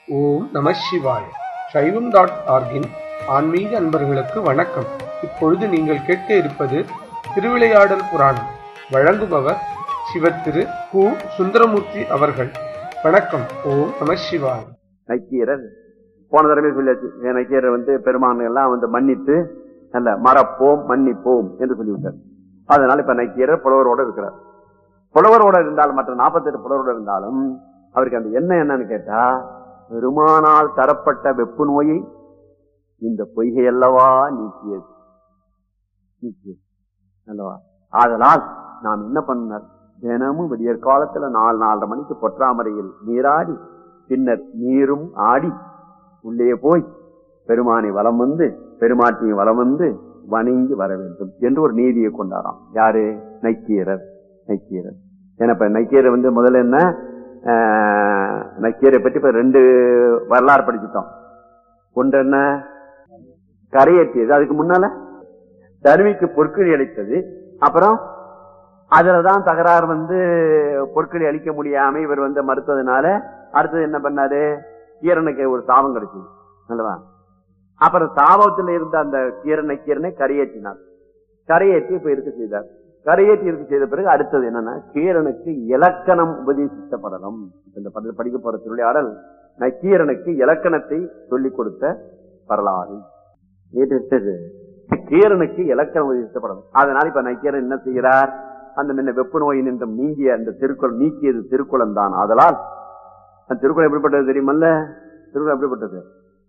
ஓம் நம சிவாய சைவம் டாட் ஆர்கின் ஆன்மீக அன்பர்களுக்கு வணக்கம் இப்பொழுது நீங்கள் கேட்க இருப்பது திருவிளையாடல் புராணம் வழங்குபவர் சிவத்திரு கு சுந்தரமூர்த்தி அவர்கள் வணக்கம் ஓம் நம சிவாய நக்கீரர் போன தடவை சொல்லியாச்சு ஏன் நக்கீரர் வந்து பெருமான் எல்லாம் வந்து மன்னித்து நல்ல மறப்போம் மன்னிப்போம் என்று சொல்லிவிட்டார் அதனால இப்ப நக்கீரர் புலவரோட இருக்கிறார் புலவரோட இருந்தாலும் மற்ற நாற்பத்தெட்டு புலவரோட இருந்தாலும் அவருக்கு அந்த என்ன என்னன்னு கேட்டா பெருமானால் தரப்பட்ட வெப்பு நோயை இந்த பொய்கை அல்லவா நீக்கியது நீக்கியது அல்லவா ஆதலால் நாம் என்ன பண்ணார் தினமும் விடியற் காலத்துல நாலு நாலரை மணிக்கு பொற்றாமரையில் நீராடி பின்னர் நீரும் ஆடி உள்ளே போய் பெருமானை வலம் வந்து பெருமாட்டியை வலம் வந்து வணங்கி வர வேண்டும் என்று ஒரு நீதியை கொண்டாராம் யாரு நைக்கீரர் நைக்கீரர் ஏன்னா இப்ப நைக்கீரர் வந்து முதல்ல என்ன ஆஹ், நக்கீரை பற்றி இப்ப ரெண்டு வரலாறு படிச்சுட்டோம் ஒன்று என்ன கரையேற்றியது அதுக்கு முன்னால தருவிக்கு பொற்கிழி அளித்தது அப்புறம் அதுலதான் தகராறு வந்து பொற்கிழி அளிக்க முடியாம இவர் வந்து மறுத்ததுனால அடுத்தது என்ன பண்ணாரு கீரனுக்கு ஒரு சாபம் கிடைச்சது அல்லவா அப்புறம் சாபத்துல இருந்த அந்த கீரனை கீரனை கரையேற்றினார் கரையேற்றி இப்ப இருக்க செய்தார் கரையேற்றி இருக்க செய்த பிறகு அடுத்தது என்னன்னா கீரனுக்கு இலக்கணம் உபதேசித்த படலம் இந்த படத்தில் படிக்க போற திருவிளையாடல் நக்கீரனுக்கு இலக்கணத்தை சொல்லிக் கொடுத்த வரலாறு இது கீரனுக்கு இலக்கணம் உபதேசித்த படலம் அதனால இப்ப நக்கீரன் என்ன செய்கிறார் அந்த முன்ன வெப்பு நோய் நின்றும் நீங்கிய அந்த திருக்குறள் நீக்கியது திருக்குளம் தான் ஆதலால் அந்த திருக்குறள் எப்படிப்பட்டது தெரியுமல்ல திருக்குறள் எப்படிப்பட்டது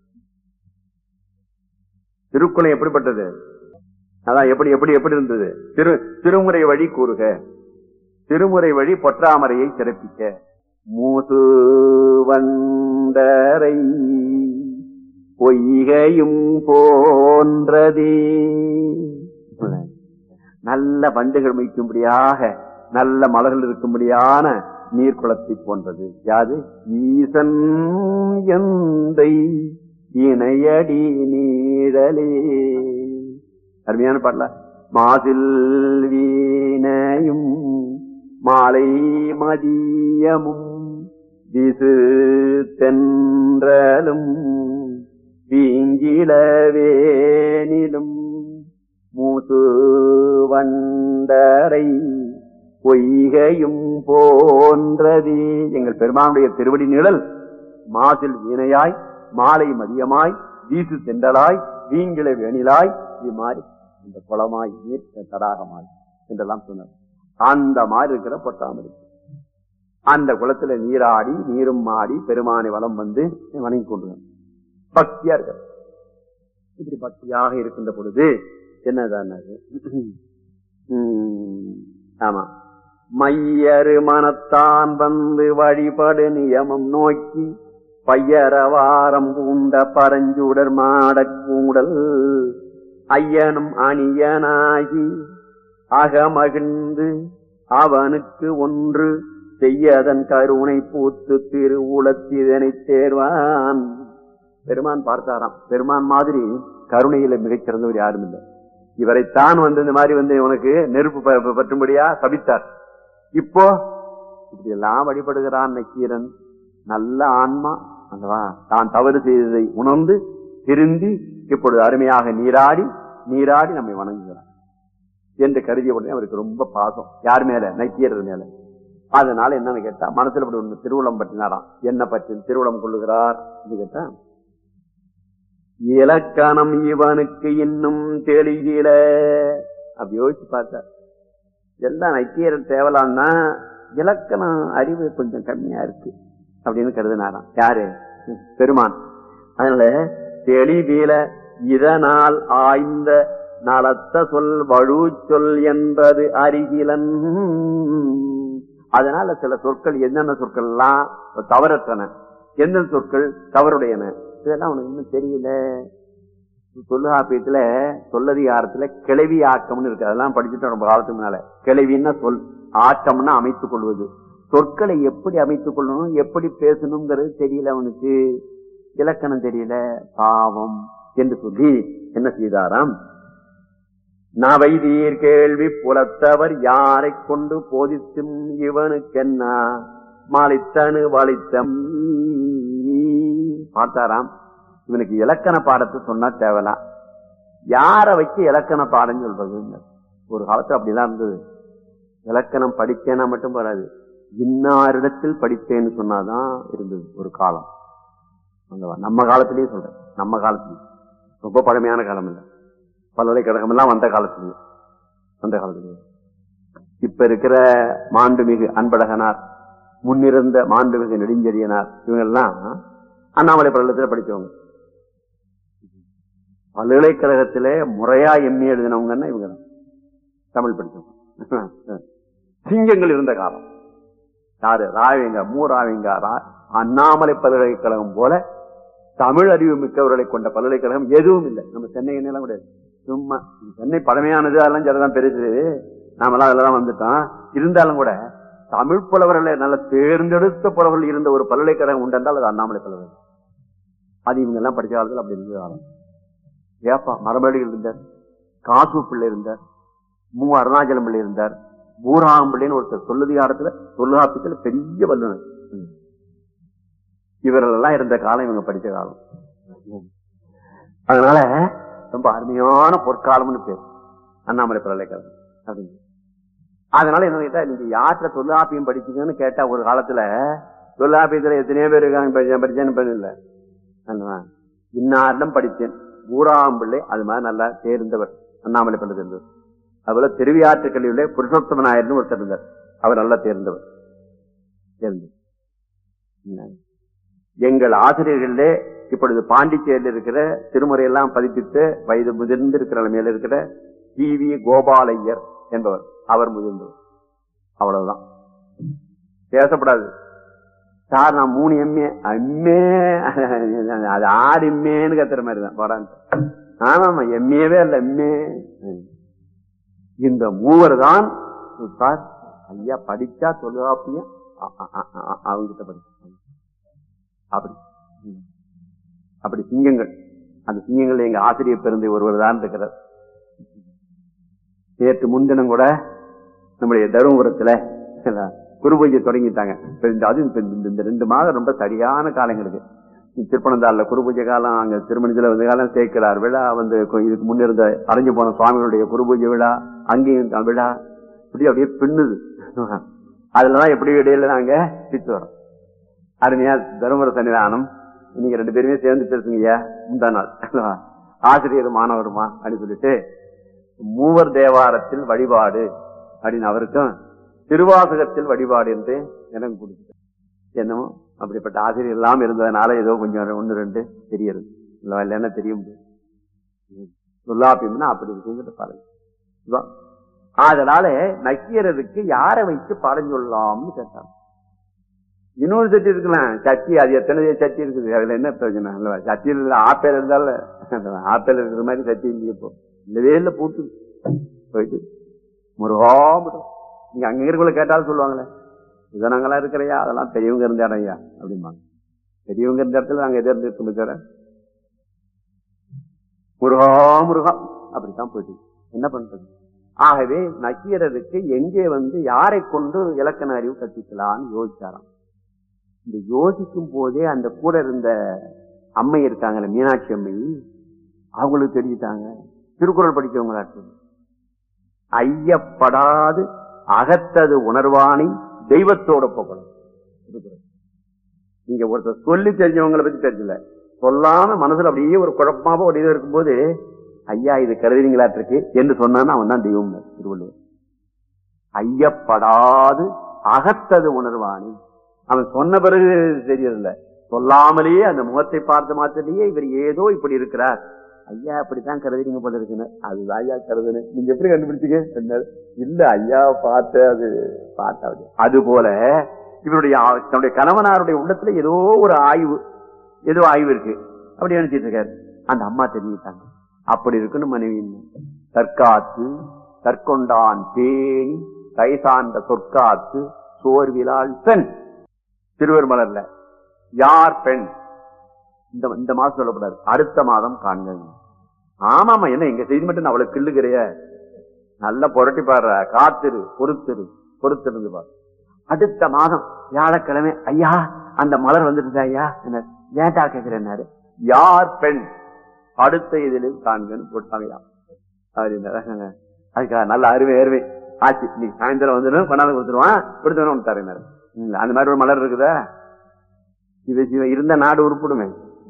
திருக்குறள் எப்படிப்பட்டது அதான் எப்படி எப்படி எப்படி இருந்தது திரு திருமுறை வழி கூறுக திருமுறை வழி பொற்றாமரையை சிறப்பிக்க மூசு வண்டரை பொய்கையும் போன்றதே நல்ல வண்டுகள் மிக்கும்படியாக நல்ல மலர்கள் இருக்கும்படியான நீர்க்குளத்தை போன்றது யாது ஈசன் எந்தை இணையடி நீழலே அருமையான பாடல மாசில் வீணையும் மாலை மதியமும் விசு தென்றலும் வீங்கிலவேனிலும் மூசு வண்டரை பொய்கையும் போன்றது எங்கள் பெருமானுடைய திருவடி நிழல் மாசில் வீணையாய் மாலை மதியமாய் வீசு தெண்டலாய் வீங்கில வேணிலாய் இது மாதிரி இந்த குளமாய் நீர் தடாகமாய் என்றெல்லாம் சொன்னார் அந்த மாதிரி இருக்கிற பொட்டாமரை அந்த குளத்துல நீராடி நீரும் ஆடி பெருமானை வலம் வந்து வணங்கி கொண்டு பக்தியா இருக்க இப்படி பக்தியாக இருக்கின்ற பொழுது என்னதான் அது? உம், ஆமா மையரு மனத்தான் வந்து வழிபடு நியமம் நோக்கி பையரவாரம் பூண்ட பரஞ்சுடர் மாடக் கூடல் ஐயனும் அணியனாகி அகமகிழ்ந்து அவனுக்கு ஒன்று செய்யதன் கருணை பூத்து திருவுளத்திதனை தேர்வான் பெருமான் பார்த்தாராம் பெருமான் மாதிரி கருணையில மிகச் சிறந்தவர் யாரும் இல்லை இவரைத்தான் வந்து இந்த மாதிரி வந்து உனக்கு நெருப்பு ப- ப- பற்றும்படியா சபித்தார் இப்போ இப்படி எல்லாம் வழிபடுகிறான் நக்கீரன் நல்ல ஆன்மா அல்லவா தான் தவறு செய்ததை உணர்ந்து திருந்தி இப்பொழுது அருமையாக நீராடி நீராடி நம்மை வணங்குகிறான் என்று கருதிய உடனே அவருக்கு ரொம்ப பாசம் யார் மேல நக்கீரர் மேல அதனால என்னன்னு கேட்டா மனசுல இப்படி ஒண்ணு திருவுளம் பற்றினாராம் என்ன பற்றி திருவுளம் கொள்ளுகிறார் என்று கேட்டா இலக்கணம் இவனுக்கு இன்னும் தெளிகில அப்படி யோசிச்சு பார்த்தார் எல்லாம் நக்கீரன் தேவலான்னா இலக்கணம் அறிவு கொஞ்சம் கம்மியா இருக்கு அப்படின்னு கருதினாராம் யாரு பெருமான் அதனால தெளிவில இதனால் ஆய்ந்த நலத்த சொல் வழு சொல் என்பது அருகிலன் அதனால சில சொற்கள் என்னென்ன சொற்கள் எல்லாம் தவறற்றன எந்தெந்த சொற்கள் தவறுடையன இதெல்லாம் உனக்கு இன்னும் தெரியல தொல்காப்பியத்துல சொல்லதிகாரத்துல கிளவி ஆக்கம்னு இருக்கு அதெல்லாம் படிச்சுட்டோம் ரொம்ப காலத்துக்கு முன்னால கிளவின்னா சொல் ஆக்கம்னா அமைத்துக் கொள்வது சொற்களை எப்படி அமைத்துக் கொள்ளணும் எப்படி பேசணுங்கிறது தெரியல அவனுக்கு இலக்கணம் தெரியல பாவம் என்று சொல்லி என்ன செய்தாராம் நவைதீர் கேள்வி புலத்தவர் யாரை கொண்டு போதித்தும் இவனுக்கென்ன மாலித்தனு வலித்தம் பார்த்தாராம் இவனுக்கு இலக்கண பாடத்தை சொன்னா தேவலாம் யார வச்சு இலக்கண பாடம் சொல்றது ஒரு காலத்துல அப்படிலாம் இருந்தது இலக்கணம் படிச்சேன்னா மட்டும் வராது இன்னாரிடத்தில் படித்தேன்னு சொன்னாதான் இருந்தது ஒரு காலம் அந்த நம்ம காலத்திலேயே சொல்றேன் நம்ம காலத்திலேயே ரொம்ப பழமையான காலம் இல்லை பல்கலைக்கழகம் எல்லாம் வந்த காலத்திலேயே வந்த காலத்திலேயே இப்ப இருக்கிற மாண்புமிகு அன்பழகனார் முன்னிருந்த மாண்புமிகு நெடுஞ்செழியனார் இவங்கெல்லாம் அண்ணாமலை பல்கலைக்கழகத்தில் படித்தவங்க பல்கலைக்கழகத்திலே முறையா எம்ஏ எழுதினவங்கன்னா இவங்க தான். தமிழ் படித்தவங்க சிங்கங்கள் இருந்த காலம் யாரு ராவிங்க மூராவிங்க ரா- அண்ணாமலை பல்கலைக்கழகம் போல தமிழ் அறிவு மிக்கவர்களை கொண்ட பல்கலைக்கழகம் எதுவும் இல்லை நம்ம சென்னை எண்ணெல்லாம் கிடையாது சும்மா சென்னை பழமையானது அதெல்லாம் சரிதான் பெருசு நாமெல்லாம் அதெல்லாம் வந்துட்டோம் இருந்தாலும் கூட தமிழ் புலவர்களை நல்ல தேர்ந்தெடுத்த புலவர்கள் இருந்த ஒரு பல்கலைக்கழகம் உண்டென்றால் அது அண்ணாமலை பல்கலைக்கழகம் அது இவங்க எல்லாம் படிச்ச காலத்தில் அப்படி இருந்தது காலம் ஏப்பா மரபடிகள் இருந்தார் காசு பிள்ளை இருந்தார் மு அருணாச்சலம் பிள்ளை இருந்தார் பூராகம் பிள்ளைன்னு ஒருத்தர் சொல்லுதிகாரத்துல தொல்காப்பியத்துல பெரிய வல்லுனர் ம். இவர்கள் எல்லாம் இருந்த காலம் இவங்க படிச்ச காலம் அதனால ரொம்ப அருமையான பொற்காலம்னு பேர் அண்ணாமலை பல்கலைக்கழகம் அப்படின்னு அதனால என்ன கேட்டா நீங்க யார்கிட்ட தொல்காப்பியம் படிச்சீங்கன்னு கேட்டா ஒரு காலத்துல தொல்காப்பியத்துல எத்தனையோ பேர் இருக்காங்க படிச்சேன் படிச்சேன்னு பேர் இல்ல அல்லவா? இன்னாரிடம் படித்தேன் ஊராம்பிள்ளை அது மாதிரி நல்லா தேர்ந்தவர் அண்ணாமலை பண்ண தேர்ந்தவர் அதுபோல திருவியாற்று கல்வியிலே புருஷோத்தம நாயர்னு ஒருத்தர் இருந்தார் அவர் நல்லா தேர்ந்தவர் தேர்ந்தவர் எங்கள் ஆசிரியர்களே இப்பொழுது பாண்டிச்சேரியில் இருக்கிற திருமுறையெல்லாம் பதிப்பித்து வயது முதிர்ந்து இருக்கிற நிலைமையில இருக்கிற டி வி கோபாலையர் என்பவர் அவர் முதிர்ந்தவர் அவ்வளவுதான் பேசப்படாது சார் நான் மூணு எம்ஏ அம்மே அது ஆறு எம்ஏன்னு கத்துற மாதிரி தான் போடான்னு ஆமாமா எம்ஏவே இல்ல எம்ஏ இந்த மூவர் தான் சார் ஐயா படிச்சா தொல்காப்பியம் அ- அ- அ- அ- அவங்கிட்ட படிச்சு அப்படி ம். அப்படி சிங்கங்கள் அந்த சிங்கங்கள் எங்க ஆசிரியர் பிறந்த ஒருவர் தான் இருக்கிறார் நேற்று முன்தினம் கூட நம்முடைய தருமபுரத்துல குரு பூஜை தொடங்கிட்டாங்க இப்ப இந்த அது இப்ப இந்த- இந்த ரெண்டு மாதம் ரொம்ப சரியான காலங்களுக்கு திருப்பனந்தாள்ல குரு பூஜை காலம் அங்க திருமணத்துல வந்து காலம் சேர்க்கிறார் விழா வந்து கொ- இதுக்கு முன்னிருந்த அரைஞ்சு போன சுவாமிகளுடைய குரு பூஜை விழா அங்கேயும் த- விழா இப்படி அப்படியே பின்னுது அதுலதான் எப்படி இடையில நாங்க சித்து வரோம் அருமையா தருமபுர சன்னிதானம் நீங்க ரெண்டு பேருமே சேர்ந்து பேசுங்கய்யா முந்தா நாள் ஆசிரியர் மாணவருமா அப்படின்னு சொல்லிட்டு மூவர் தேவாரத்தில் வழிபாடு அப்படின்னு அவருக்கும் திருவாசகத்தில் வழிபாடு என்று எனக்கு கொடுத்துட்டேன் என்னமோ அப்படிப்பட்ட ஆசிரியர் எல்லாம் இருந்ததுனால ஏதோ கொஞ்சம் ஒன்று ரெண்டு தெரியுது இல்ல இல்லைன்னா தெரிய முடியும் சொல்லாப்பியம்னா அப்படி இருக்குங்கிற பாருங்க இதுதான். அதனால நக்கீரருக்கு யாரை வைத்து பாடம் சொல்லலாம்னு கேட்டாங்க இன்னொரு சட்டி இருக்கலாம் சட்டி அது எத்தனை சட்டி இருக்குது அதுல என்ன பிரச்சனை இல்லவா சட்டி இருக்கிற ஆப்பேல் இருந்தாலும் ஆப்பேல் இருக்கிற மாதிரி சட்டி இல்லையே இப்போ இல்லவே இல்லை பூட்டு போயிட்டு முருகா முருகா. நீங்க அங்க இருக்கிறவங்கள கேட்டாலும் சொல்லுவாங்களே இதை நாங்கெல்லாம் இருக்கிறையா அதெல்லாம் பெரியவங்க இருந்த இடம் ஐயா அப்படிம்பாங்க பெரியவங்க இருந்த இடத்துல நாங்க எதை இருந்து தர முருகா முருகா அப்படித்தான் போயிட்டு என்ன பண்றது ஆகவே நக்கீரருக்கு எங்கே வந்து யாரை கொண்டு இலக்கண அறிவு கற்பிக்கலாம்னு யோசிச்சாராம் இந்த யோசிக்கும் போதே அந்த கூட இருந்த அம்மை இருக்காங்கல்ல மீனாட்சி அம்மை அவங்களுக்கு தெரிஞ்சுட்டாங்க திருக்குறள் படிக்கிறவங்களாட்டு ஐயப்படாது அகத்தது உணர்வானை தெய்வத்தோட போகணும் திருக்குறள் நீங்க ஒருத்தர் சொல்லி தெரிஞ்சவங்களை பத்தி தெரியல சொல்லாம மனசுல அப்படியே ஒரு குழப்பமாக ஒரு இது இருக்கும்போது ஐயா இது கருதுறீங்களாட்டு இருக்கு என்று சொன்னான்னு அவன் தான் தெய்வம் திருவள்ளுவர் ஐயப்படாது அகத்தது உணர்வானி அவன் சொன்ன பிறகு தெரியல சொல்லாமலேயே அந்த முகத்தை பார்த்த மாத்திரையே இவர் ஏதோ இப்படி இருக்கிறார் ஐயா அப்படித்தான் கருதுறீங்க போல இருக்குன்னு அதுதான் ஐயா கருதுனேன் நீங்க எப்படி கண்டுபிடிச்சீங்க சொன்னாரு. இல்ல ஐயா பார்த்த அது பார்த்த அது போல இவருடைய ஆ- தன்னுடைய கணவனாருடைய உள்ளத்துல ஏதோ ஒரு ஆய்வு ஏதோ ஆய்வு இருக்கு அப்படி நினைச்சிட்டு இருக்காரு அந்த அம்மா தெரிஞ்சுட்டாங்க அப்படி இருக்குன்னு மனைவி தற்காத்து தற்கொண்டான் பேணி கை சார்ந்த சொற்காத்து சோர்விலாள் பெண் திருவருமலர்ல யார் பெண் இந்த இந்த மாசம் சொல்லக்கூடாது அடுத்த மாதம் காண்க ஆமாமா என்ன எங்க செய்தி மட்டும் நான் அவ்வளவு கிள்ளுகிறைய நல்லா புரட்டி பாடுற காத்திரு பொறுத்திரு பொறுத்திருந்து பாரு அடுத்த மாதம் வியாழக்கிழமை ஐயா அந்த மலர் வந்துட்டு ஐயா என்ன ஏன்டா கேக்குறேன்னாரு யார் பெண் அடுத்த இதில் காண்கன்னு போட்டாங்கயா அப்படின்னாரு அதுக்காக நல்ல அருமை அருமை ஆச்சு நீ சாயந்தரம் வந்துடும் கொண்டாந்து கொடுத்துருவான் கொடுத்தவன தரேன் அந்த மாதிரி ஒரு மலர் இருக்குதா இது சிவ இருந்த நாடு உருப்பிடுமே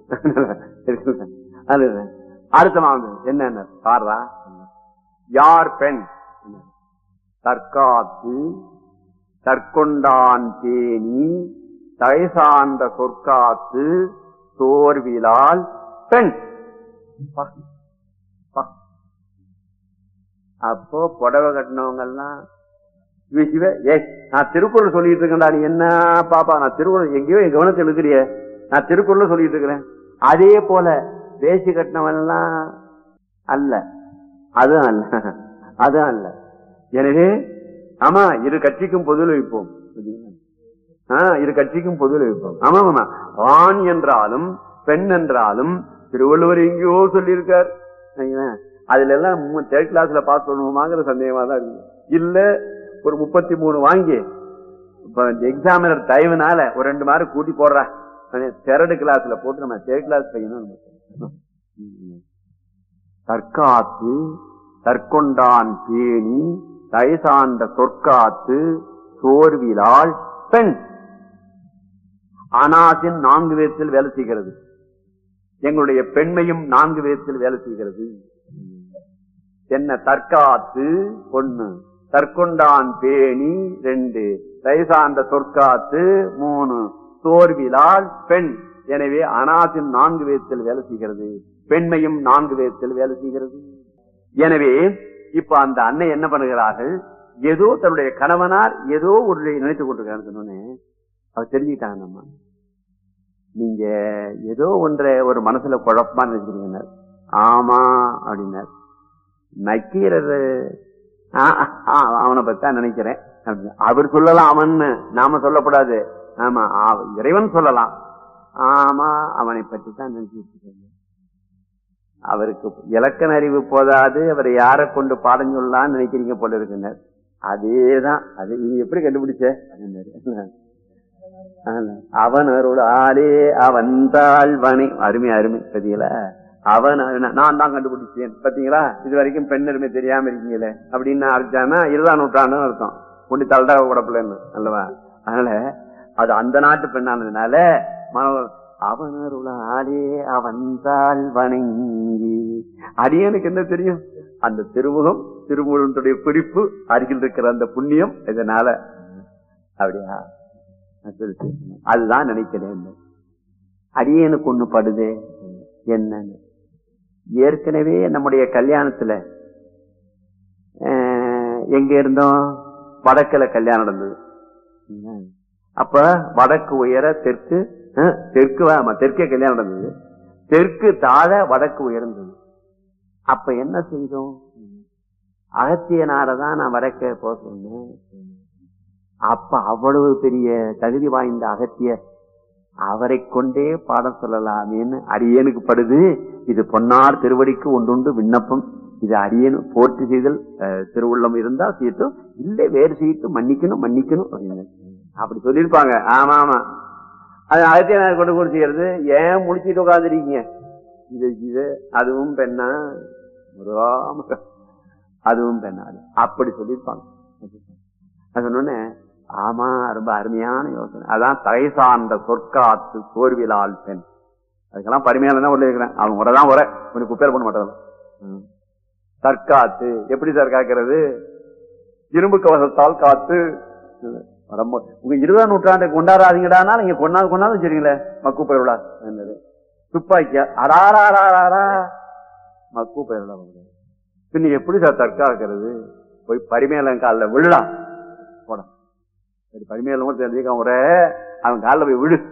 அது அடுத்த வந்து என்ன பாடுறா யார் பெண் தற்காத்து தற்கொண்டான் தேனி தகை சார்ந்த சொற்காத்து சோர்விலால் பெண் பா, பா. அப்போ புடவை கட்டினவங்க எல்லாம் சிவ சிவ ஏய் நான் திருக்குறள் சொல்லிட்டு இருக்கேன்டா நீ என்ன பாப்பா நான் திருக்குறள் எங்கேயோ என் கவனத்தை எழுதுறிய நான் திருக்குறள் சொல்லிட்டு இருக்கிறேன் அதே போல வேசி கட்டினவன் எல்லாம் அல்ல அதுவும் அல்ல அதுவும் அல்ல எனவே ஆமா இரு கட்சிக்கும் பொதுவில் வைப்போம் ஆஹ் இரு கட்சிக்கும் பொதுவில் வைப்போம் ஆமா ஆமா ஆண் என்றாலும் பெண் என்றாலும் திருவள்ளுவர் எங்கேயோ சொல்லியிருக்கார் சரிங்களா? அதுல எல்லாம் தேர்ட் கிளாஸ்ல பாஸ் பண்ணுவோமாங்கிற சந்தேகமா தான் இருக்கு இல்ல ஒரு முப்பத்தி மூணு வாங்கி இப்ப எக்ஸாமினர் தயவுனால ஒரு ரெண்டு மார்க் கூட்டி போடுறா தேர்டு கிளாஸ்ல போட்டு நம்ம தேர்ட் கிளாஸ் பையனும் தற்காத்து தற்கொண்டான் பேணி தயசாண்ட சொற்காத்து சோர்விலால் பெண் அனாசின் நான்கு விதத்தில் வேலை செய்கிறது எங்களுடைய பெண்மையும் நான்கு விதத்தில் வேலை செய்கிறது என்ன தற்காத்து ஒண்ணு தற்கொண்டான் பேணி ரெண்டு தயசாண்ட சொற்காத்து மூணு சோர்விலால் பெண் எனவே அனாசின் நான்கு விதத்தில் வேலை செய்கிறது பெண்மையும் நான்கு விதத்தில் வேலை செய்கிறது எனவே இப்ப அந்த அன்னை என்ன பண்ணுகிறார்கள் ஏதோ தன்னுடைய கணவனார் ஏதோ ஒரு நினைத்துக் கொண்டிருக்காரு அவர் தெரிஞ்சுக்கிட்டாங்க நம்ம நீங்க ஏதோ ஒன்றை ஒரு மனசுல குழப்பமா நினைக்கிறீங்க ஆமா அப்படின்னார் நக்கீரர் ஆ, ஆ, அவனை பத்தி தான் நினைக்கிறேன் அப்படின்னு. அவர் சொல்லலாம் அவன் நாம சொல்லக்கூடாது ஆமா ஆ- இறைவன் சொல்லலாம் ஆமா அவனை பற்றி தான் நினைச்சிட்டு இருக்கேன் அவருக்கு இலக்கண அறிவு போதாது அவரை யாரை கொண்டு பாடம் சொல்லலாம்னு நினைக்கிறீங்க போல இருக்குனர் அதேதான் அது நீ எப்படி கண்டுபிடிச்ச அப்படின்னாரு. ஆனா, அவன் அருள் ஆளே அவன் தாழ்வனை அருமை அருமை பார்த்தீங்களா அவன் அருண- நான் தான் கண்டுபிடிச்சேன் பாத்தீங்களா இது வரைக்கும் பெண் அருமை தெரியாம இருக்கீங்களே அப்படின்னு அடிச்சானா இருபதாம் நூற்றாண்டுன்னு அர்த்தம் கொண்டு தள்ளுடா உடப்புலன்னு அல்லவா அதனால அது அந்த நாட்டு பெண்ணானதுனால மன அவன் அருளாலே அவன் தாழ் வணங்கி அடியனுக்கு என்ன தெரியும் அந்த திருமுகம் திருமுகத்துடைய குறிப்பு அருகில் இருக்கிற அந்த புண்ணியம் இதனால அப்படியா சரி, சரி. அதுதான் நினைக்கிறேன் அடியனுக்கு ஒண்ணு படுதே என்னன்னு ஏற்கனவே நம்முடைய கல்யாணத்துல அஹ், எங்க இருந்தோம் வடக்குல கல்யாணம் நடந்தது அப்ப வடக்கு உயர தெற்கு அஹ், தெற்கு ஆமா தெற்கே கல்யாணம் நடந்தது தெற்கு தாழ வடக்கு உயர்ந்தது அப்ப என்ன செய்தோம் அகத்தியனாரதான் நான் வடக்க போக சொன்னேன் அப்ப அவ்வளவு பெரிய தகுதி வாய்ந்த அகத்தியர் அவரை கொண்டே பாடம் சொல்லலாமேன்னு அடியேனுக்கு படுது இது பொன்னார் திருவடிக்கு ஒன்றுண்டு விண்ணப்பம் இது அடியேனு போற்றி செய்தல் அஹ், திருவுள்ளம் இருந்தா செய்யட்டும் இல்லை வேறு செய்யட்டும் மன்னிக்கணும் மன்னிக்கணும் அப்படின்னு. அப்படி சொல்லியிருப்பாங்க ஆமா ஆமா அது அகத்தியனார் கொண்டு கூட செய்யறது ஏன் முடிச்சிட்டு உட்காந்துருக்கீங்க இது இது அதுவும் பெண்ணா முருகாம அதுவும் பெண்ணா அப்படி சொல்லியிருப்பாங்க அது சொன்னோன்னே ஆமா ரொம்ப அருமையான யோசனை அதான் தலை சார்ந்த சொற்காத்து சோர்விலால் பெண் அதுக்கெல்லாம் பருமையான தான் உள்ள இருக்கிறேன் அவங்க கூட தான் உரை கொஞ்சம் குப்பேர் பண்ண மாட்டாங்க ம். தற்காத்து எப்படி சார் காக்கிறது இரும்பு கவசத்தால் காத்து ரொம்ப உங்க இருபதாம் நூற்றாண்டை கொண்டாடாதீங்கடானா நீங்க கொண்டாந்து கொண்டாந்து வச்சிருக்கீங்களே மக்கு பயிர்களா என்னது துப்பாக்கியா அடாராராரா மக்கு பயிர்களா பின்ன எப்படி சார் தற்காக்கிறது போய் பரிமையில காலில் விழலாம் போட சரி பரிமையில கூட தெரிஞ்சுக்க ஒரு அவன் காலில் போய் விழு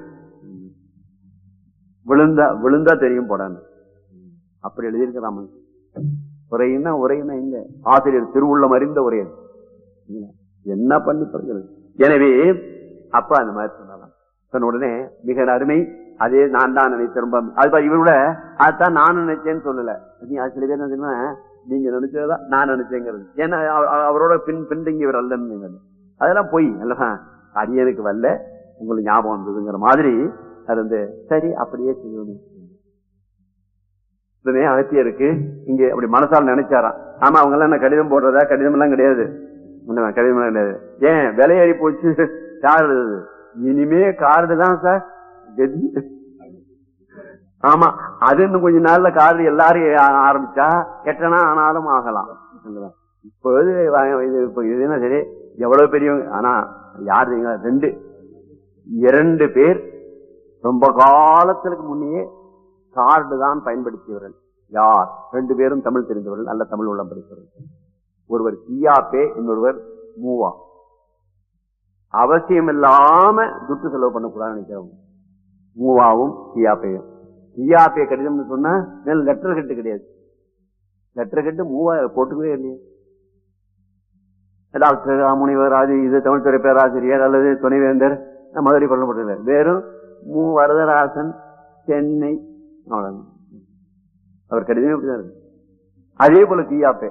விழுந்தா விழுந்தா தெரியும் போடான்னு அப்படி எழுதியிருக்கிறான் உரையினா உரையினா எங்க ஆசிரியர் திருவுள்ளம் அறிந்த உரை அது. இல்லையா? என்ன பண்ணி சொல்கிறது எனவே அப்ப அந்த மாதிரி சொன்னாலாம் சொன்ன உடனே மிக அருமை அதே நான் தான் நினைத்தேன் ரொம்ப அது பாரு, இவரோட அதான் நான் நினைச்சேன்னு சொல்லல நீ அது சில பேர் என்ன தெரியுமா நீங்க நினைச்சதுதான் நான் நினைச்சேங்கிறது ஏன்னா அவ- அவ- அவரோட பின் பின்தங்கியவர் அல்லன்னு அதெல்லாம் பொய் அல்லவா அடியனுக்கு வரல உங்களுக்கு ஞாபகம் வந்ததுங்கிற மாதிரி அது வந்து சரி அப்படியே செய்யணும் உடனே அகத்தியருக்கு இங்க அப்படி மனசால் நினைச்சாராம் ஆமா அவங்க எல்லாம் என்ன கடிதம் போடுறதா கடிதம் எல்லாம் கிடையாது உண்மைதான், கடிதம் எல்லாம் கிடையாது ஏன் விலையேறி போச்சு யார் எழுதுறது? இனிமே கார்டு தான் சார் கதி ஆமா அது இன்னும் கொஞ்ச நாள்ல கார்டு எல்லாரும் ஆ- ஆரம்பிச்சா கெட்டனா ஆனாலும் ஆகலாம் இப்பொழுது வா- இது இப்ப இது என்ன சரி எவ்வளவு பெரியவங்க ஆனா யார் தெரியுங்களா? ரெண்டு இரண்டு பேர் ரொம்ப காலத்திற்கு முன்னே கார்டு தான் பயன்படுத்தியவர்கள் யார் ரெண்டு பேரும் தமிழ் தெரிந்தவர்கள் நல்ல தமிழ் உள்ளம் படித்தவர்கள் ஒருவர் சியாப்பே இன்னொருவர் மூவா அவசியம் இல்லாம துட்டு செலவு பண்ணக்கூடாதுன்னு நினைக்கிறவங்க மூவாவும் சியாப்பையும் சியாப்பே கடிதம்னு சொன்னா மேல லெட்டர் கட்டு கிடையாது லெட்டர் கட்டு மூவா போட்டுக்கவே இல்லையே டாக்டர் முனிவர் அது இது தமிழ் துறை பேராசிரியர் அல்லது துணைவேந்தர் மதுரை கொல்லப்பட்டது வெறும் மு வரதராசன் சென்னை அவ்வளவுதான் அவர் கடிதமே அப்படிதான் இருக்கு அதே போல கியாப்பே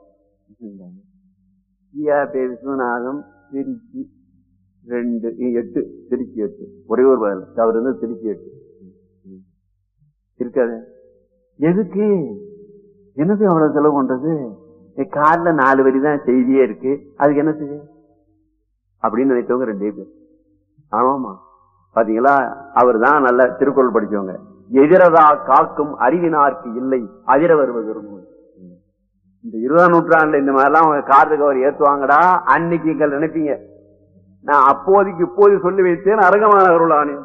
கியாப்பே விஸ்வநாதம் திருச்சி ரெண்டு இ- எட்டு திருச்சி எட்டு ஒரே ஒரு பதில் அவர் வந்து திருச்சி எட்டு இருக்காது எதுக்கு என்னது அவ்வளவு செலவு பண்றது கார்ல நாலு வரி தான் செய்தியே இருக்கு அதுக்கு என்ன செய்ய அப்படின்னு நினைத்தவங்க ரெண்டே பேர் ஆமாமா பாத்தீங்களா அவர் தான் நல்ல திருக்குறள் படிச்சவங்க எதிரதா காக்கும் அறிவினார்க்கு இல்லை அதிர வருவது விரும்பும் இந்த இருபதாம் நூற்றாண்டுல இந்த மாதிரிலாம் அவங்க கார்டு கவர் ஏத்துவாங்கடா அன்னைக்கு நீங்கள் நினைப்பீங்க நான் அப்போதைக்கு இப்போது சொல்லி வைத்தேன் அரங்கமான அருளானே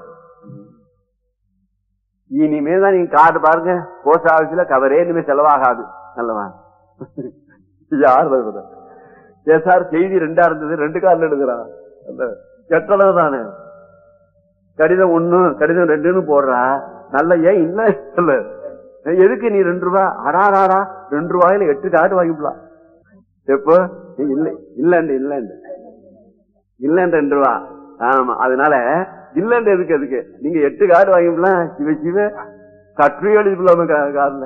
இனிமே தான் நீங்க கார்டு பாருங்க போஸ்ட் ஆபீஸ்ல கவரே இனிமே செலவாகாது நல்லவா யார் வருவது ஏ சார் செய்தி ரெண்டா இருந்தது ரெண்டு கார்ல எழுதுறான் அல்ல கெட்டளவு தானே கடிதம் ஒண்ணு கடிதம் ரெண்டுன்னு போடுறா நல்ல ஏன் இல்ல இல்ல எதுக்கு நீ ரெண்டு ரூபா அடாராடா ரெண்டு ரூபாயில எட்டு கார்டு வாங்கிக்கலாம் எப்போ இல்ல இல்லண்டு இல்லண்டு இல்லன்னு ரெண்டு ரூபா ஆமா அதனால இல்லன்னு எதுக்கு எதுக்கு நீங்க எட்டு கார்டு வாங்கிக்கலாம் சிவ சிவ கற்று எழுதிக்கலாம கார்ல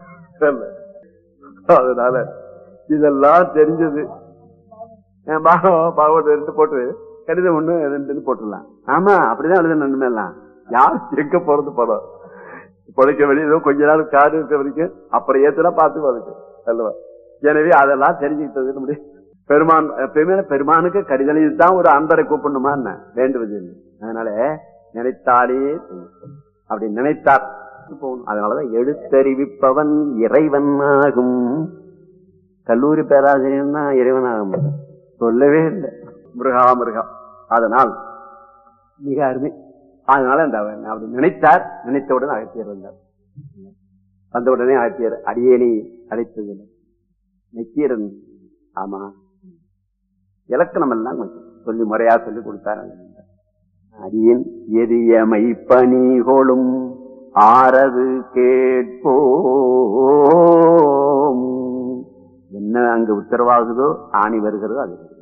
அதனால இதெல்லாம் தெரிஞ்சது என் பாகம் பாகம் ரெண்டு போட்டு கடிதம் ஒண்ணு ரெண்டுன்னு போட்டுடலாம் ஆமா அப்படிதான் எழுத நன்மை எல்லாம் யார் எங்க போறது படம் புழைக்க வெளியே கொஞ்ச நாள் காடு இருக்க வரைக்கும் அப்புறம் ஏத்துனா பார்த்து அதுக்கு அல்லவா எனவே அதெல்லாம் தெரிஞ்சுக்கிட்டது நம்முடைய பெருமான் எப்பயுமே பெருமானுக்கு கடிதம் தான் ஒரு அன்பரை கூப்பிடணுமா என்ன வேண்டுவது இல்லை அதனால நினைத்தாலே செய்யும். அப்படி நினைத்தார் போகணும் அதனாலதான் எழுத்தறிவிப்பவன் இறைவன் ஆகும் கல்லூரி பேராசிரியர் தான் இறைவன் ஆக மாட்டான் சொல்லவே இல்லை மிருகா மிருகா அதனால் மிக அருமை அதனால அந்த அவன் அப்படி நினைத்தார் நினைத்தவுடன் அகத்தியர் வந்தார் வந்த உடனே அகத்தியர் அடியேனை அழைத்ததில்லை நெக்கீரன் ஆமா இலக்கணம் எல்லாம் கொஞ்சம் சொல்லி முறையா சொல்லி கொடுத்தார் அடியேன் எரியமை பணிகொளும் ஆறது கேட்போம் என்ன அங்கு உத்தரவாகுதோ ஆணி வருகிறதோ அது வருகிறது.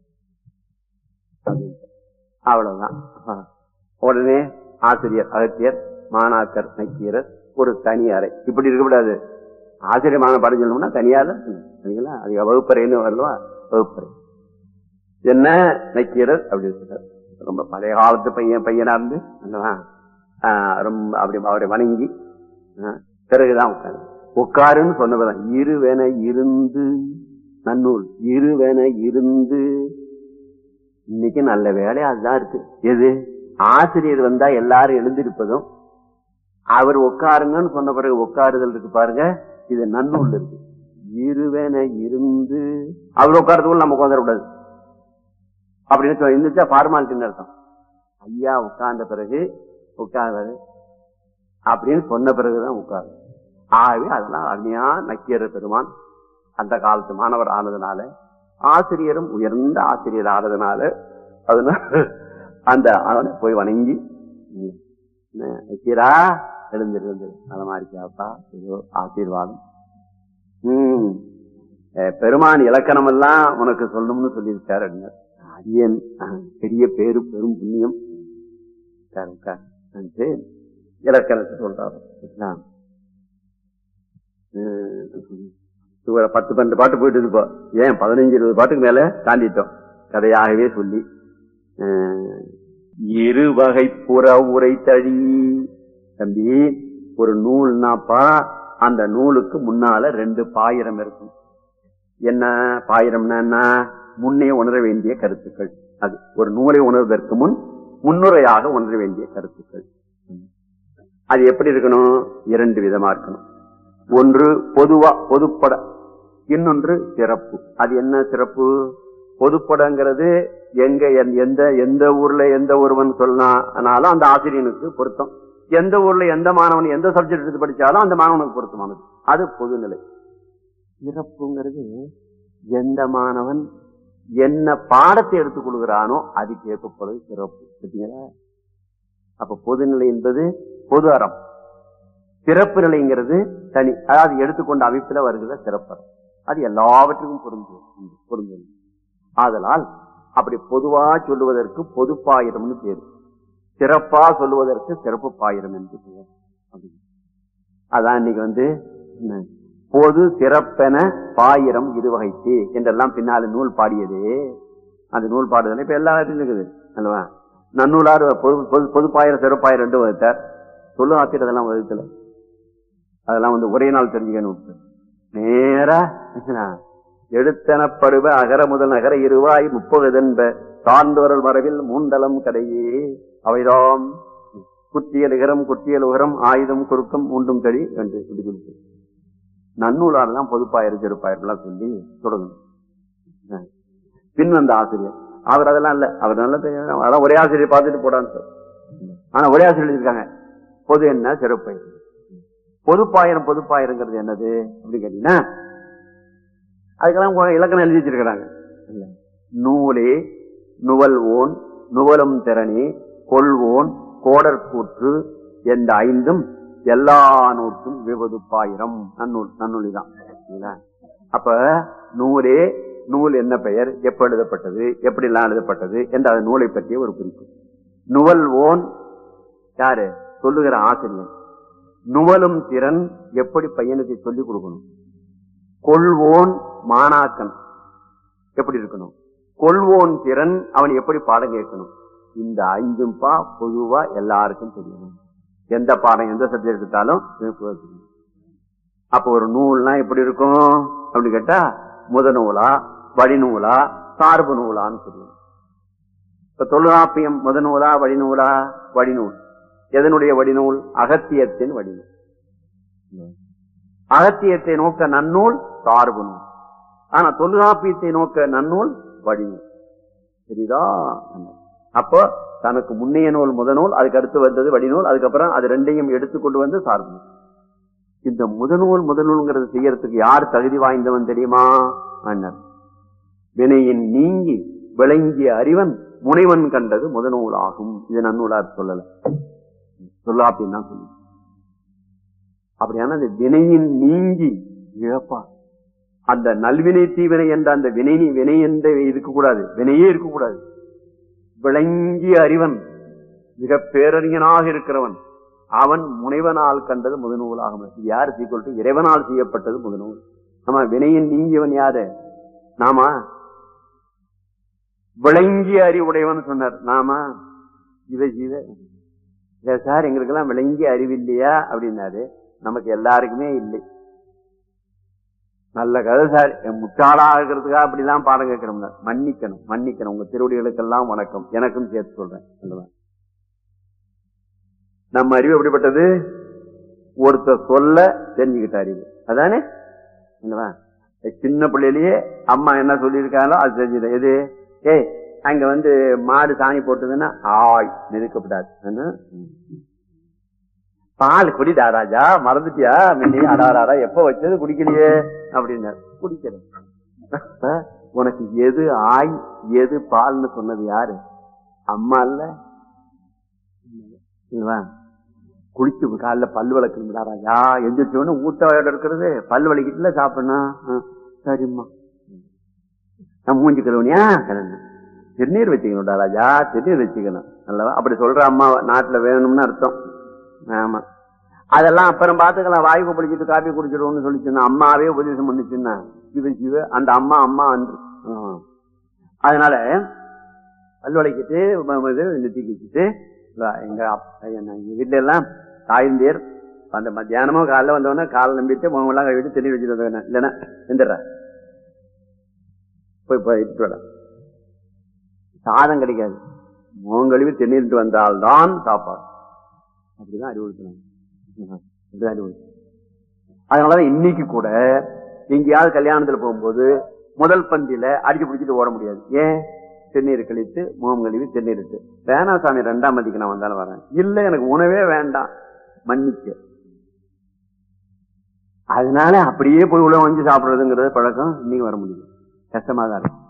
அது அவ்வளவுதான் உடனே ஆசிரியர் அகத்தியர் மாணாக்கர் நக்கீரர் ஒரு தனி அறை இப்படி இருக்கக்கூடாது ஆசிரியமான பாடம் சொல்லணும்னா தனியா தான் இருக்கணும். சரிங்களா அது வகுப்பறைன்னு வரலவா வகுப்பறை என்ன நக்கீரர் அப்படி இருக்கிறார் ரொம்ப பழைய காலத்து பையன் பையனா இருந்து அல்லவா? ஆஹ் ரொம்ப அப்படி அவரை வணங்கி ஆஹ் பிறகுதான் உட்காரு உட்காருன்னு சொன்னவதான் இருவென இருந்து நன்னூல் இருவென இருந்து இன்னைக்கு நல்ல வேலை அதுதான் இருக்கு எது ஆசிரியர் வந்தா எல்லாரும் எழுந்திருப்பதும் அவர் உட்காருங்கன்னு சொன்ன பிறகு உட்காருதல் இருக்கு பாருங்க இது நன்னூல் இருக்கு இருவென இருந்து அவர் உட்காரத்துக்குள்ள நம்ம உட்காந்துடக்கூடாது அப்படின்னு சொல்லி இருந்துச்சா ஃபார்மாலிட்டின்னு அர்த்தம் ஐயா உட்கார்ந்த பிறகு உட்கார்றது அப்படின்னு சொன்ன பிறகுதான் உட்காரு ஆகவே அதெல்லாம் அருமையா நக்கீர பெருமான் அந்த காலத்து மாணவர் ஆனதுனால ஆசிரியரும் உயர்ந்த ஆசிரியர் ஆனதுனால அதனால அந்த அவனை போய் வணங்கி ம், என்ன, நக்கீரா எழுந்திருந்து நலமா இருக்கியாப்பா ஏதோ ஆசீர்வாதம் உம் அஹ், பெருமான் இலக்கணம் எல்லாம் உனக்கு சொல்லணும்னு சொல்லியிருக்காரு அப்படின்னார். அடியேன் அஹ், பெரிய பேரு பெரும் புண்ணியம் உட்காரு, உட்காரு. நான் சரி, இலக்கணத்தை சொல்றாரு சரிங்களா? உம், இவரை பத்து பன்னெண்டு பாட்டு போயிட்டு இருப்போம் ஏன் பதினஞ்சு இருபது பாட்டுக்கு மேல தாண்டிட்டோம் கதையாகவே சொல்லி அஹ், இருவகை புற உரை தழி தம்பி ஒரு நூல்னாப்பா அந்த நூலுக்கு முன்னால ரெண்டு பாயிரம் இருக்கும் என்ன பாயிரம்னா என்ன முன்னே உணர வேண்டிய கருத்துக்கள் அது ஒரு நூலை உணர்வதற்கு முன் முன்னுரையாக உணர வேண்டிய கருத்துக்கள் அது எப்படி இருக்கணும் இரண்டு விதமா இருக்கணும் ஒன்று பொதுவா பொதுப்பட இன்னொன்று சிறப்பு அது என்ன சிறப்பு பொதுப்படங்கிறது எங்க எந்த- எந்த எந்த ஊர்ல எந்த ஒருவன் சொன்னாலும் அந்த ஆசிரியனுக்கு பொருத்தம் எந்த ஊர்ல எந்த மாணவன் எந்த சப்ஜெக்ட் எடுத்து படிச்சாலும் அந்த மாணவனுக்கு பொருத்தமானது அது பொதுநிலை சிறப்புங்கிறது எந்த மாணவன் என்ன பாடத்தை எடுத்துக் கொள்கிறானோ அதுக்கு ஏற்படுவது சிறப்பு சரிங்களா? அப்ப பொதுநிலை என்பது பொது அறம் சிறப்பு நிலைங்கிறது தனி அதாவது எடுத்துக்கொண்ட அமைப்புல வருகிற சிறப்பறம் அது எல்லாவற்றுக்கும் பொருந்தும் பொருந்தும் ஆதலால் அப்படி பொதுவா சொல்லுவதற்கு பொது பாயிரம்னு பேரு சிறப்பா சொல்லுவதற்கு சிறப்பு பாயிரம் என்று பெயர் அப்படி. அதான் இன்னைக்கு வந்து என்ன, பொது சிறப்பென பாயிரம் இருவகைக்கு என்றெல்லாம் பின்னால நூல் பாடியதே அந்த நூல் பாடுதல் இப்ப எல்லா இடத்துலயும் இருக்குது அல்லவா நன்னூலார் பொது பொது பொதுப்பாயிரம் சிறப்பாயிரம் ரெண்டு வகுத்தார் சொல்லு ஆத்திர அதெல்லாம் வகுத்துல அதெல்லாம் வந்து ஒரே நாள் தெரிஞ்சுக்கணும் நேரா என்ன, எடுத்தனப்படுவ அகர முதல் நகர இருவாய் முப்பகுதென்ப சார்ந்தவரல் வரவில் மூண்டலம் கடையே அவைதாம் குத்தியல் இகரம் குத்தியல் உகரம் ஆயுதம் குறுக்கம் மூண்டும் தடி என்று சொல்லி கொடுத்து நன்னூலார் தான் பொதுப்பாயிரம் சிறப்பாயிரம் சொல்லி தொடங்கணும் பின் வந்த ஆசிரியர் அவர் அதெல்லாம் இல்ல அவர் நல்ல பெரிய- அதான் ஒரே ஆசிரியர் பார்த்துட்டு போடான்னு சார் ஆனா ஒரே ஆசிரியர் எழுதியிருக்காங்க பொது என்ன சிறப்பு பொதுப்பாயிரம் பொதுப்பாயிரங்கிறது என்னது அப்படின்னு கேட்டீங்கன்னா அதுக்கெல்லாம் கொ- இலக்கணம் எழுதி வச்சிருக்கிறாங்க இல்ல. நூலே நுவல்வோன் நுவலும் திறனே கொள்வோன் கோடற்கூற்று என்ற ஐந்தும் எல்லா நூற்றும் விவதுப்பாயிரம் நன்னூல் நன்னூலிதான் சரிங்களா? அப்ப நூலே நூல் என்ன பெயர் எப்ப எழுதப்பட்டது எப்படி எல்லாம் எழுதப்பட்டது என்ற அந்த நூலை பற்றிய ஒரு குறிப்பு நுவல்வோன் யாரு சொல்லுகிற ஆசிரியர் நுவலும் திறன் எப்படி பையனுக்கு சொல்லிக் கொடுக்கணும் கொள்வோன் மாணாக்கன் எப்படி இருக்கணும் கொள்வோன் திறன் அவன் எப்படி பாடம் கேட்கணும் இந்த ஐந்தும் பா பொதுவா எல்லாருக்கும் தெரியணும் எந்த பாடம் எந்த சப்ஜெக்ட் எடுத்தாலும் இவனுக்கு தெரியும். அப்ப ஒரு நூல்னா எப்படி இருக்கும் அப்படின்னு கேட்டா முதநூலா வடிநூலா சார்பு நூலான்னு தெரியும் இப்ப தொல்காப்பியம் முதநூலா வடிநூலா வடிநூல் எதனுடைய வடிநூல் அகத்தியத்தின் வடிநூல் அகத்தியத்தை நோக்க நன்னூல் சார்பு நூல் ஆனா தொல்காப்பியத்தை நோக்க நன்னூல் வடிநூல் சரிதா அப்போ தனக்கு முன்னைய நூல் முதநூல் அதுக்கு அடுத்து வந்தது வடிநூல் அதுக்கப்புறம் அது ரெண்டையும் எடுத்துக்கொண்டு வந்து சார்பு நூல் இந்த முதநூல் முதநூல்ங்கிறது செய்யறதுக்கு யார் தகுதி வாய்ந்தவன் தெரியுமா அண்ணன் வினையின் நீங்கி விளங்கிய அறிவன் முனைவன் கண்டது முதநூல் ஆகும் இது நன்னூலார் சொல்லல சொல்லாப்பின்னு தான் சொல்லு அப்படியான அந்த வினையின் நீங்கி இழப்பா அந்த நல்வினை தீவினை என்ற அந்த வினை வினை என்ற இருக்கக்கூடாது வினையே இருக்கக்கூடாது விளங்கிய அறிவன் மிக பேரறிஞனாக இருக்கிறவன் அவன் முனைவனால் கண்டது முதநூலாகும் இது யார் சீக்கிரம் டு இறைவனால் செய்யப்பட்டது முதநூல் ஆமா வினையின் நீங்கியவன் யாரு நாமா விளங்கிய அறிவுடையவன் சொன்னார் நாமா இவ ஜீவ இல்ல சார் எங்களுக்கெல்லாம் விளங்கிய அறிவு இல்லையா அப்படின்னாரு நமக்கு எல்லாருக்குமே இல்லை நல்ல கதை சார் என் முட்டாளா இருக்கிறதுக்காக அப்படிலாம் பாடம் கேட்கிறோம்ல மன்னிக்கணும் மன்னிக்கணும் உங்க திருவடிகளுக்கெல்லாம் வணக்கம் எனக்கும் சேர்த்து சொல்றேன் அல்லவா? நம்ம அறிவு எப்படிப்பட்டது ஒருத்தர் சொல்ல தெரிஞ்சுக்கிட்ட அறிவு அதானே இல்லவா சின்ன பிள்ளையிலேயே அம்மா என்ன சொல்லியிருக்காங்களோ அது தெரிஞ்சுது எது ஏய் அங்க வந்து மாடு சாணி போட்டதுன்னா ஆய் நெருக்கப்படாது என்ன? பால் குடிடா ராஜா மறந்துட்டியா மின்னி அடாராடா எப்ப வச்சது குடிக்கலையே அப்படின்னாரு குடிக்கிறேன் அஹ், உனக்கு எது ஆய் எது பால்னு சொன்னது யாரு அம்மா இல்ல இல்லவா குளிச்சு காலைல பல் விளக்குறா ராஜா எந்திரிச்சோன்னு ஊட்ட இருக்கிறது பல் வலிக்கிட்டுல சாப்பிடணும் அஹ், சரிம்மா நான் மூஞ்சி கழுவுனியா கிளம்பு திருநீர் வச்சுக்கணும்டா ராஜா திருநீர் வச்சுக்கணும் அல்லவா அப்படி சொல்ற அம்மா நாட்டுல வேணும்னு அர்த்தம் ஆமா அதெல்லாம் அப்புறம் பாத்துக்கலாம் வாய்ப்பு பிடிச்சிட்டு காப்பி குடிச்சிடுவோம்னு சொல்லிச்சுன்னா அம்மாவே உபதேசம் பண்ணிச்சுன்னா சிவ சிவ அந்த அம்மா அம்மா அன்று ஆ. அதனால பல் விளக்கிட்டு ம- ம- இது நெத்திக்கு வச்சுட்டு இல்ல, எங்க அப்- எங்க வீட்டுல எல்லாம் தாய்ந்தேர் அந்த மத்தியானமும் காலைல வந்தவொடனே காலை நம்பிட்டு முகமெல்லாம் கழுவிட்டு தண்ணி வச்சுட்டு வந்தவன இல்லைன்னா எந்திர போய் போய் இட்டு வர சாதம் கிடைக்காது முகம் கழுவி தண்ணீர்ட்டு வந்தால்தான் சாப்பாடு அப்படிதான் அறிவுறுத்தினாங்க அப்படிதான் அறிவுறுத்தினாங்க அதனாலதான் இன்னைக்கு கூட எங்கேயாவது கல்யாணத்துல போகும்போது முதல் பந்தியில அடிச்சு பிடிச்சிட்டு ஓட முடியாது ஏன் தென்னீர் கழித்து முகம் கழுவி தென்னீர் இட்டு வேணாம் சாமி ரெண்டாம் மதிக்கு நான் வந்தாலும் வரேன் இல்ல எனக்கு உணவே வேண்டாம் மன்னிக்க அதனால அப்படியே போய் உள்ள வந்து சாப்பிடுறதுங்கிறது பழக்கம் இன்னைக்கு வர முடியும் கஷ்டமா தான் இருக்கும்